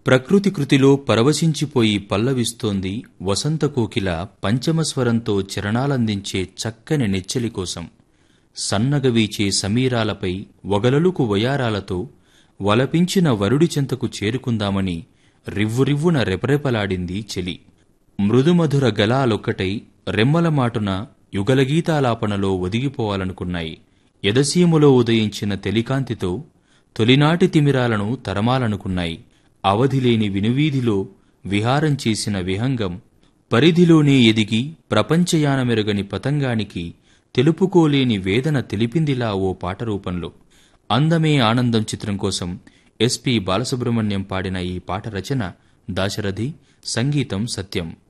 ప్రకృతి కృతిలో పరవశించిపోయి పల్లవిస్తోంది వసంత కోకిల పంచమస్వరంతో చరణాలందించే చక్కని నెచ్చెలి కోసం సన్నగ వీచే సమీరాలపై వగలలుకు వయారాలతో వలపించిన వరుడి చెంతకు చేరుకుందామని రివ్వురివ్వున రెపరెపలాడింది చెలి మృదుమధుర గలాలొక్కటై రెమ్మల మాటున యుగలగీతాలాపనలో ఒదిగిపోవాలనుకున్నాయి ఎదసీములో ఉదయించిన తెలికాంతితో తొలినాటి తిమిరాలను తరమాలనుకున్నాయి అవధిలేని వినువీధిలో విహారం చేసిన విహంగం పరిధిలోనే ఎదిగి ప్రపంచయానమెరుగని పతంగానికి తెలుపుకోలేని వేదన తెలిపిందిలా ఓ పాట రూపంలో అందమే ఆనందం చిత్రం కోసం ఎస్పి బాలసుబ్రహ్మణ్యం పాడిన ఈ పాట రచన దాశరథి సంగీతం సత్యం